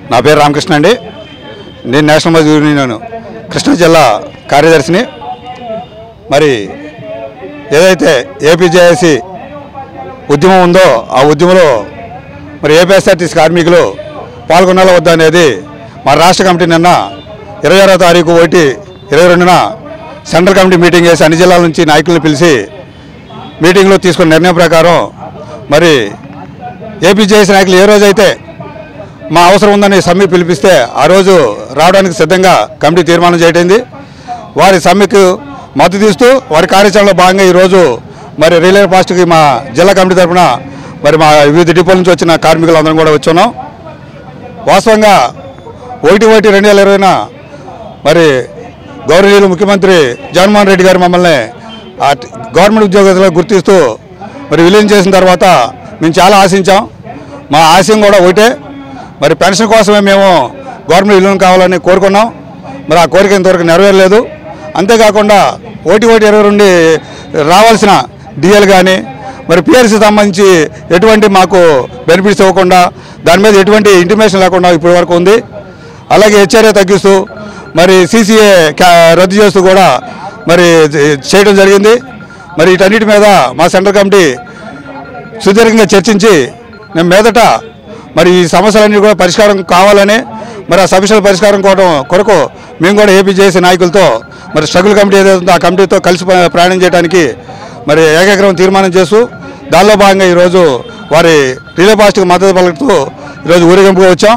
నా పేరు రామకృష్ణ అండి నేను నేషనల్ మజ్దూర్ యూనియన్ కృష్ణా జిల్లా కార్యదర్శిని మరి ఏదైతే ఏపీజేఏసీ ఉద్యమం ఉందో ఆ ఉద్యమంలో మరి ఏపీఎస్ఆర్టీసీ కార్మికులు పాల్గొనాలా వద్దా అనేది మా రాష్ట్ర కమిటీ నిన్న ఇరవై ఆరో తారీఖు ఒకటి ఇరవై రెండున సెంట్రల్ కమిటీ మీటింగ్ వేసి అన్ని జిల్లాల నుంచి నాయకులను పిలిచి మీటింగ్లో తీసుకున్న నిర్ణయం ప్రకారం మరి ఏపీజేఎస్ నాయకులు ఏ రోజైతే మా అవసరం ఉందని సమ్మె పిలిపిస్తే ఆ రోజు రావడానికి సిద్ధంగా కమిటీ తీర్మానం చేయటైంది వారి సమ్మెకు మద్దతు ఇస్తూ వారి కార్యాచరణలో భాగంగా ఈరోజు మరి రైల్వే పాస్ట్కి మా జిల్లా కమిటీ తరఫున మరి మా వివిధ డిపోల నుంచి వచ్చిన కార్మికులందరం కూడా వచ్చున్నాం వాస్తవంగా ఒకటి ఒకటి రెండు వేల ఇరవైన మరి గౌరవనీయులు ముఖ్యమంత్రి జగన్మోహన్ రెడ్డి గారు మమ్మల్ని ఆ ట- గవర్నమెంట్ ఉద్యోగస్తులుగా గుర్తిస్తూ మరి విలీనం చేసిన తర్వాత మేము చాలా ఆశించాం మా ఆశయం కూడా ఒకటే మరి పెన్షన్ కోసమే మేము గవర్నమెంట్ విలీనం కావాలని కోరుకున్నాం మరి ఆ కోరిక ఇంతవరకు నెరవేరలేదు అంతేకాకుండా ఓటీ ఓటీ ఇరవై రెండు రావాల్సిన డిఎల్ కానీ మరి పిఆర్సీ సంబంధించి ఎటువంటి మాకు బెనిఫిట్స్ ఇవ్వకుండా దాని మీద ఎటువంటి ఇంటిమేషన్ లేకుండా ఇప్పటి వరకు ఉంది అలాగే హెచ్ఆర్ఏ తగ్గిస్తూ మరి సీసీఏ రద్దు చేస్తూ కూడా మరి చేయడం జరిగింది మరి వీటన్నిటి మీద మా సెంట్రల్ కమిటీ సుదీర్ఘంగా చర్చించి నేను మీదట మరి ఈ సమస్యలన్నీ కూడా పరిష్కారం కావాలని మరి ఆ సమస్యల పరిష్కారం కోవడం కొరకు మేము కూడా ఏపీ చేసే నాయకులతో మరి స్ట్రగుల్ కమిటీ ఏదైతే ఉందో ఆ కమిటీతో కలిసి ప- ప్రయాణం చేయడానికి మరి ఏకాగ్రహం తీర్మానం చేస్తూ దానిలో భాగంగా ఈరోజు వారి రిలే పాస్ట్కి మద్దతు పలుకుతూ ఈరోజు ఊరేగింపుగా వచ్చాం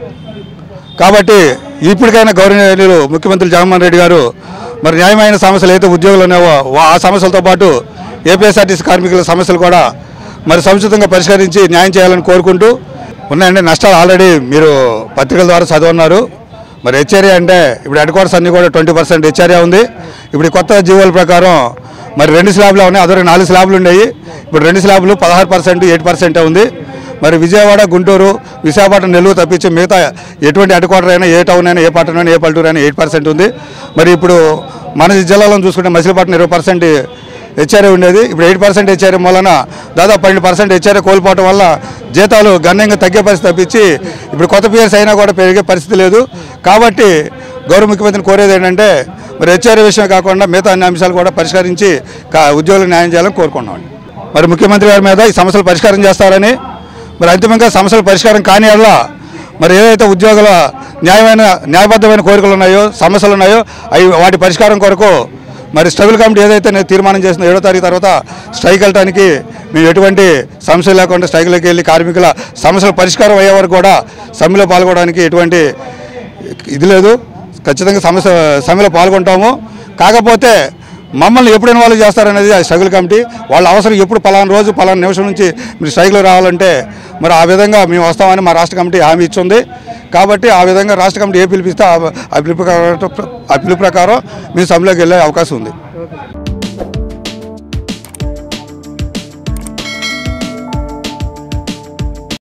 కాబట్టి ఇప్పటికైనా గౌరవనీయులు ముఖ్యమంత్రి జగన్మోహన్ రెడ్డి గారు మరి న్యాయమైన సమస్యలు అయితే ఉద్యోగులు ఉన్నాయో వా- ఆ సమస్యలతో పాటు ఏపీఎస్ఆర్టీసీ కార్మికుల సమస్యలు కూడా మరి సముచితంగా పరిష్కరించి న్యాయం చేయాలని కోరుకుంటూ ఉన్నాయండి నష్టాలు ఆల్రెడీ మీరు పత్రికల ద్వారా చదువున్నారు మరి హెచ్ఆర్ఏ అంటే ఇప్పుడు హెడ్ క్వార్టర్స్ అన్నీ కూడా ట్వంటీ పర్సెంట్ హెచ్ఆర్ఏ ఉంది ఇప్పుడు ఈ కొత్త జీవోల ప్రకారం మరి రెండు స్లాబ్లు ఉన్నాయి అదొక నాలుగు స్లాబ్లు ఉన్నాయి ఇప్పుడు రెండు స్లాబ్లు పదహారు పర్సెంట్ ఎయిట్ పర్సెంటే ఉంది మరి విజయవాడ గుంటూరు విశాఖపట్నం నెల్లూరు తప్పించి మిగతా ఎటువంటి హెడ్ క్వార్టర్ అయినా ఏ టౌన్ అయినా ఏ పట్టణం అయినా ఏ పల్లెటూరు అయినా ఎయిట్ పర్సెంట్ ఉంది మరి ఇప్పుడు మన జిల్లాలో చూసుకుంటే మచిలీపట్నం ఇరవై పర్సెంట్ హెచ్ఆర్ఏ ఉండేది ఇప్పుడు ఎయిట్ పర్సెంట్ హెచ్ఆర్ఏ మూలన దాదాపు పన్నెండు పర్సెంట్ హెచ్ఆర్ఏ కోల్పోవడం వల్ల జీతాలు గణనీయంగా తగ్గే పరిస్థితి తప్పించి ఇప్పుడు కొత్త పియర్స్ అయినా కూడా పెరిగే పరిస్థితి లేదు కాబట్టి గౌరవ ముఖ్యమంత్రిని కోరేది ఏంటంటే మరి హెచ్ఆర్ఏ విషయం కాకుండా మిగతా అన్ని అంశాలు కూడా పరిష్కరించి కా- ఉద్యోగులకు న్యాయం చేయాలని కోరుకున్నాం మరి ముఖ్యమంత్రి గారి మీద ఈ సమస్యలు పరిష్కారం చేస్తారని మరి అంతిమంగా సమస్యల పరిష్కారం కాని వల్ల మరి ఏదైతే ఉద్యోగుల న్యాయమైన న్యాయబద్ధమైన కోరికలు ఉన్నాయో సమస్యలు ఉన్నాయో అవి వాటి పరిష్కారం కొరకు మరి స్ట్రగుల్ కమిటీ ఏదైతే నేను తీర్మానం చేసిన ఏడో తారీఖు తర్వాత స్ట్రైక్ వెళ్ళడానికి మేము ఎటువంటి సమస్య లేకుండా స్ట్రైక్లోకి వెళ్ళి కార్మికుల సమస్యల పరిష్కారం అయ్యే వరకు కూడా సమ్మెలో పాల్గొనడానికి ఎటువంటి ఇది లేదు ఖచ్చితంగా సమస్య సమ్మెలో పాల్గొంటాము కాకపోతే మమ్మల్ని ఎప్పుడు ఇన్వాల్వ్ చేస్తారనేది ఆ స్ట్రగుల్ కమిటీ వాళ్ళ అవసరం ఎప్పుడు పలానా రోజు పలానా నిమిషం నుంచి మీరు స్ట్రైక్లో రావాలంటే మరి ఆ విధంగా మేము వస్తామని మా రాష్ట్ర కమిటీ హామీ ఇచ్చింది కాబట్టి ఆ విధంగా రాష్ట్ర కమిటీ ఏ పిలిపిస్తే ఆ- ఆ పిలుపు ప్రకారం ఆ పిలుపు ప్రకారం మేము సమ్మెలోకి వెళ్ళే అవకాశం ఉంది